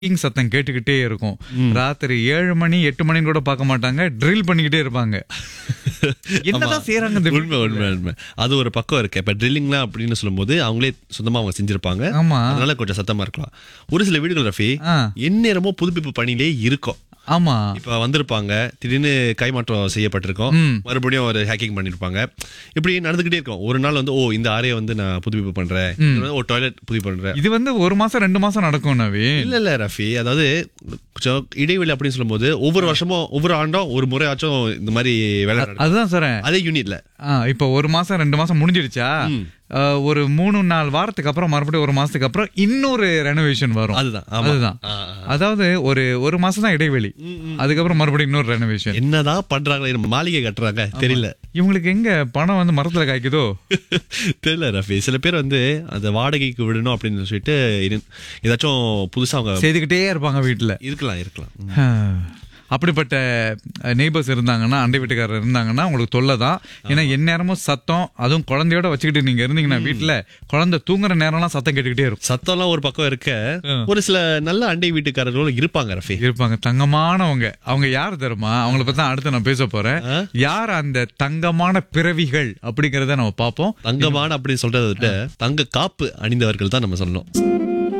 ing சத்தம் கேட்டுக்கிட்டே இருக்கும் ராத்திரி ஏழு மணி எட்டு மணின்னு கூட பார்க்க மாட்டாங்க ட்ரில் பண்ணிக்கிட்டே இருப்பாங்க என்னதான் செய்யறாங்க இந்த உண்மை உண்மை உண்மை அது ஒரு பக்கம் இருக்கு இப்ப ட்ரில்லிங்லாம் அப்படின்னு சொல்லும்போது அவங்களே சொந்தமா அவங்க செஞ்சிருப்பாங்க ஆமா அதனால கொஞ்சம் சத்தமா இருக்கலாம் ஒரு சில வீடுகள் ரஃபி ஆ. எந்நேரமும் புதுப்பிப்பு பணியிலே இருக்கும் ஆமா இப்ப வந்திருப்பாங்க திடீர்னு கைமாற்றம் செய்யப்பட்டிருக்கும் ம். மறுபடியும் ஒரு ஹேக்கிங் பண்ணிருப்பாங்க இப்படி நடந்துகிட்டே இருக்கும் ஒரு நாள் வந்து ஓ இந்த அறையை வந்து நான் புதுப்பிப்பு பண்றேன் இது வந்து, ஓ டாய்லெட் புதுப்பிப்பு பண்றேன் இது வந்து ஒரு மாசம் ரெண்டு மாசம் நடக்கும் நவீன் இல்ல இல்ல ரஃபி அதாவது கொஞ்சம் இடைவெளி அப்படின்னு சொல்லும்போது ஒவ்வொரு வருஷமும் ஒவ்வொரு ஆண்டும் ஒரு முறையாச்சும் இந்த மாதிரி வேலை நடக்கும் அதுதான் சொல்றேன் அதே யூனிட்ல ஆ, இப்ப ஒரு மாசம் ரெண்டு மாசம் முடிஞ்சிடுச்சா ஆ, ஒரு மூணு நாலு வாரத்துக்கு அப்புறம் மறுபடியும் ஒரு மாசத்துக்கு அப்புறம் இன்னொரு ரெனோவேஷன் வரும் அதுதான் ஆமா அதுதான் ஆ, ஆ. அதாவது ஒரு ஒரு மாசம் தான் இடைவெளி அதுக்கப்புறம் மறுபடியும் இன்னொரு ரெனோவேஷன் என்னதான் பண்றாங்களே நம்ம மாளிகை கட்டுறாங்க தெரியல இவங்களுக்கு எங்க பணம் வந்து மரத்துல காய்க்குதோ தெரியல ரஃபி சில பேர் வந்து அந்த வாடகைக்கு விடணும் அப்படின்னு சொல்லிட்டு இரு- ஏதாச்சும் புதுசா அவங்க செய்துக்கிட்டே இருப்பாங்க வீட்டுல இருக்கலாம் இருக்கலாம் ம். அப்படிப்பட்ட நெய்பர்ஸ் இருந்தாங்கன்னா அண்டை வீட்டுக்காரர் இருந்தாங்கன்னா உங்களுக்கு தொல்லை தான் ஏன்னா எந்நேரமும் சத்தம் அதுவும் குழந்தையோட வச்சுக்கிட்டு நீங்க இருந்தீங்கன்னா வீட்டுல குழந்தை தூங்குற நேரம்லாம் சத்தம் கேட்டுக்கிட்டே இருக்கும் சத்தம்லாம் ஒரு பக்கம் இருக்க ஒரு சில நல்ல அண்டை வீட்டுக்காரர்களும் இருப்பாங்க ரஃபி இருப்பாங்க தங்கமானவங்க அவங்க யார் தெரியுமா அவங்கள பத்தி தான் அடுத்து நான் பேச போறேன் யார் அந்த தங்கமான பிறவிகள் அப்படிங்கறத நம்ம பார்ப்போம் தங்கமான அப்படின்னு சொல்றதை விட தங்க காப்பு அணிந்தவர்கள் தான் நம்ம சொல்லணும்